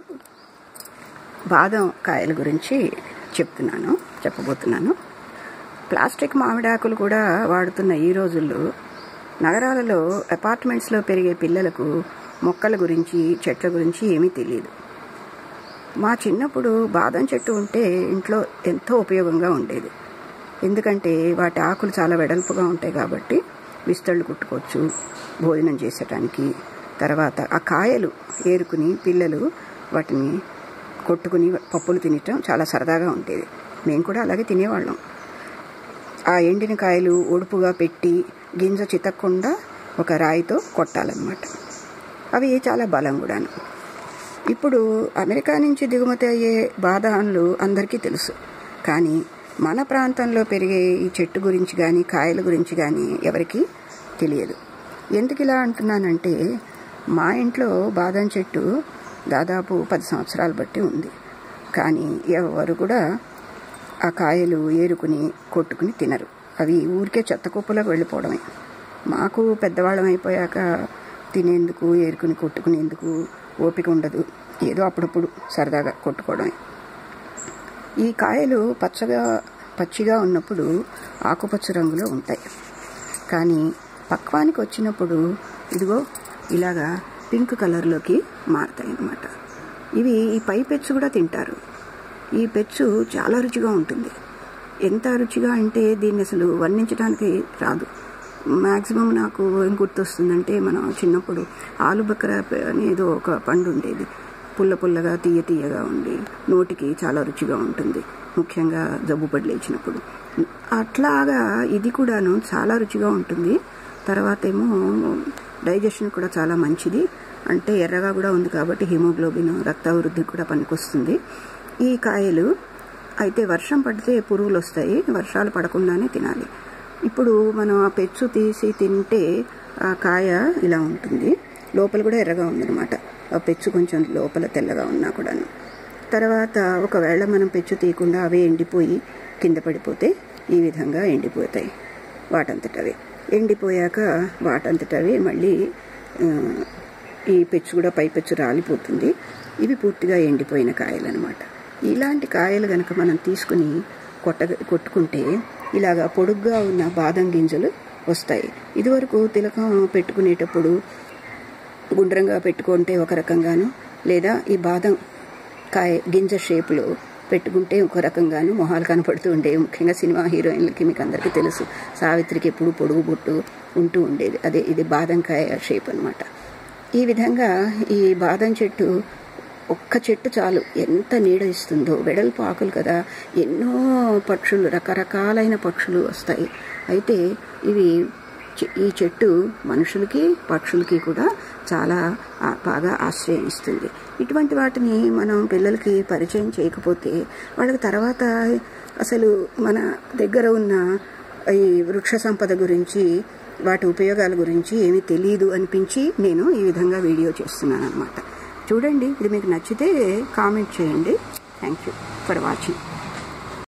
బాదం కాయల గురించి చెప్తున్నాను చెప్పబోతున్నాను ప్లాస్టిక్ మామిడాకులు కూడా వాడుతున్న ఈ రోజుల్లో నగరాలలో అపార్ట్మెంట్స్లో పెరిగే పిల్లలకు మొక్కల గురించి చెట్ల గురించి ఏమీ తెలియదు మా చిన్నప్పుడు బాదం చెట్టు ఉంటే ఇంట్లో ఎంతో ఉపయోగంగా ఉండేది ఎందుకంటే వాటి ఆకులు చాలా వెడల్పుగా ఉంటాయి కాబట్టి విస్తళ్ళు కుట్టుకోవచ్చు భోజనం చేసటానికి తర్వాత ఆ కాయలు ఏరుకుని పిల్లలు వాటిని కొట్టుకుని పప్పులు తినటం చాలా సరదాగా ఉండేది మేము కూడా అలాగే తినేవాళ్ళం ఆ ఎండిన కాయలు ఒడుపుగా పెట్టి గింజ చితక్కుండా ఒక రాయితో కొట్టాలన్నమాట అవి చాలా బలం కూడాను ఇప్పుడు అమెరికా నుంచి దిగుమతి అయ్యే బాదాన్లు అందరికీ తెలుసు కానీ మన ప్రాంతంలో పెరిగే ఈ చెట్టు గురించి కానీ కాయల గురించి కానీ ఎవరికి తెలియదు ఎందుకు ఇలా అంటున్నానంటే మా ఇంట్లో బాదం చెట్టు దాదాపు పది సంవత్సరాలు బట్టి ఉంది కానీ ఎవరు కూడా ఆ కాయలు ఏరుకుని కొట్టుకుని తినరు అవి ఊరికే చెత్త కుప్పలోకి వెళ్ళిపోవడమే మాకు పెద్దవాళ్ళం అయిపోయాక తినేందుకు ఏరుకుని కొట్టుకునేందుకు ఓపిక ఉండదు ఏదో అప్పుడప్పుడు సరదాగా కొట్టుకోవడమే ఈ కాయలు పచ్చగా పచ్చిగా ఉన్నప్పుడు ఆకుపచ్చ రంగులో ఉంటాయి కానీ పక్వానికి వచ్చినప్పుడు ఇదిగో ఇలాగా పింక్ కలర్లోకి మారుతాయి అన్నమాట ఇవి ఈ పై పెచ్చు కూడా తింటారు ఈ పెచ్చు చాలా రుచిగా ఉంటుంది ఎంత రుచిగా అంటే దీన్ని అసలు వర్ణించడానికి రాదు మ్యాక్సిమం నాకు ఏం గుర్తొస్తుందంటే మనం చిన్నప్పుడు ఆలుబక్కర అని ఏదో ఒక పండు ఉండేది పుల్ల పుల్లగా తీయ తీయగా ఉండి నోటికి చాలా రుచిగా ఉంటుంది ముఖ్యంగా జబ్బు పడి లేచినప్పుడు అట్లాగా ఇది కూడాను చాలా రుచిగా ఉంటుంది తర్వాత ఏమో డైజెషన్ కూడా చాలా మంచిది అంటే ఎర్రగా కూడా ఉంది కాబట్టి హిమోగ్లోబిన్ రక్త వృద్ధికి కూడా పనికొస్తుంది ఈ కాయలు అయితే వర్షం పడితే పురుగులు వస్తాయి వర్షాలు పడకుండానే తినాలి ఇప్పుడు మనం ఆ పెచ్చు తీసి తింటే ఆ కాయ ఇలా ఉంటుంది లోపల కూడా ఎర్రగా ఉందన్నమాట ఆ పెచ్చు కొంచెం లోపల తెల్లగా ఉన్నా కూడాను తర్వాత ఒకవేళ మనం పెచ్చు తీయకుండా అవే ఎండిపోయి కింద పడిపోతే ఈ విధంగా ఎండిపోతాయి వాటంతటవే ఎండిపోయాక వాటంతటవే మళ్ళీ ఈ పెచ్చు కూడా పై పెచ్చు రాలిపోతుంది ఇవి పూర్తిగా ఎండిపోయిన కాయలు అనమాట ఇలాంటి కాయలు గనక మనం తీసుకుని కొట్ట కొట్టుకుంటే ఇలాగా పొడుగ్గా ఉన్న బాదం గింజలు వస్తాయి ఇదివరకు తిలకం పెట్టుకునేటప్పుడు గుండ్రంగా పెట్టుకుంటే ఒక రకంగాను లేదా ఈ బాదం కాయ గింజ షేపులో పెట్టుకుంటే ఒక రకంగాను మొహాలు కనపడుతూ ఉండేవి ముఖ్యంగా సినిమా హీరోయిన్లకి మీకు అందరికీ తెలుసు సావిత్రికి ఎప్పుడు పొడుగు బొట్టు ఉంటూ ఉండేది అదే ఇది బాదంకాయ షేప్ అనమాట ఈ విధంగా ఈ బాదం చెట్టు ఒక్క చెట్టు చాలు ఎంత నీడ ఇస్తుందో వెడల్పు ఆకులు కదా ఎన్నో పక్షులు రకరకాలైన పక్షులు వస్తాయి అయితే ఇవి ఈ చెట్టు మనుషులకి పక్షులకి కూడా చాలా బాగా ఆశ్రయం ఇస్తుంది ఇటువంటి వాటిని మనం పిల్లలకి పరిచయం చేయకపోతే వాళ్ళకి తర్వాత అసలు మన దగ్గర ఉన్న ఈ వృక్ష సంపద గురించి వాటి ఉపయోగాల గురించి ఏమీ తెలియదు అనిపించి నేను ఈ విధంగా వీడియో చేస్తున్నాను అనమాట చూడండి ఇది మీకు నచ్చితే కామెంట్ చేయండి థ్యాంక్ యూ ఫర్ వాచింగ్